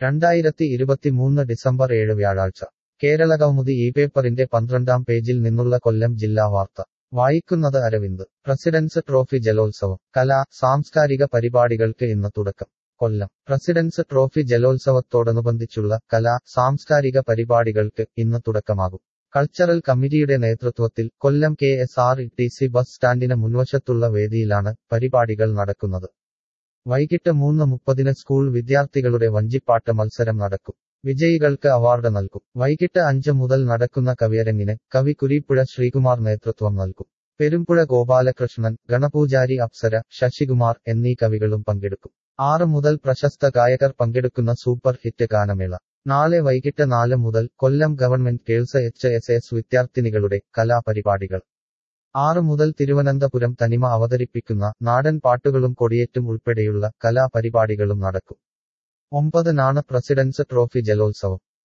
രണ്ടായിരത്തി ഇരുപത്തിമൂന്ന് ഡിസംബർ ഏഴ് വ്യാഴാഴ്ച കേരളകൗമുദി ഈ പേപ്പറിന്റെ പന്ത്രണ്ടാം പേജിൽ നിന്നുള്ള കൊല്ലം ജില്ലാ വാർത്ത വായിക്കുന്നത് അരവിന്ദ് പ്രസിഡൻസ് ട്രോഫി ജലോത്സവം കലാ സാംസ്കാരിക പരിപാടികൾക്ക് ഇന്ന് തുടക്കം കൊല്ലം പ്രസിഡൻസ് ട്രോഫി ജലോത്സവത്തോടനുബന്ധിച്ചുള്ള കലാ സാംസ്കാരിക പരിപാടികൾക്ക് ഇന്ന് തുടക്കമാകും കൾച്ചറൽ കമ്മിറ്റിയുടെ നേതൃത്വത്തിൽ Kollam K S R T C bus ബസ് സ്റ്റാൻഡിന് മുൻവശത്തുള്ള വേദിയിലാണ് പരിപാടികൾ നടക്കുന്നത് വൈകിട്ട് മൂന്ന് മുപ്പതിന് സ്കൂൾ വിദ്യാർത്ഥികളുടെ വഞ്ചിപ്പാട്ട് മത്സരം നടക്കും വിജയികൾക്ക് അവാർഡ് നൽകും വൈകിട്ട് അഞ്ച് മുതൽ നടക്കുന്ന കവിയരങ്ങിന് കവി കുരീപ്പുഴ ശ്രീകുമാർ നേതൃത്വം നൽകും പെരുമ്പുഴ ഗോപാലകൃഷ്ണൻ ഗണപൂജാരി അപ്സര ശശികുമാർ എന്നീ കവികളും പങ്കെടുക്കും ആറ് മുതൽ പ്രശസ്ത ഗായകർ പങ്കെടുക്കുന്ന സൂപ്പർ ഹിറ്റ് ഗാനമേള നാളെ വൈകിട്ട് നാല് മുതൽ Kollam government girls H S S വിദ്യാർത്ഥിനികളുടെ കലാപരിപാടികൾ ആറ് മുതൽ തിരുവനന്തപുരം തനിമ അവതരിപ്പിക്കുന്ന നാടൻ പാട്ടുകളും കൊടിയേറ്റും ഉൾപ്പെടെയുള്ള കലാപരിപാടികളും നടക്കും ഒമ്പതിനാണ് പ്രസിഡൻസ് ട്രോഫി ജലോത്സവം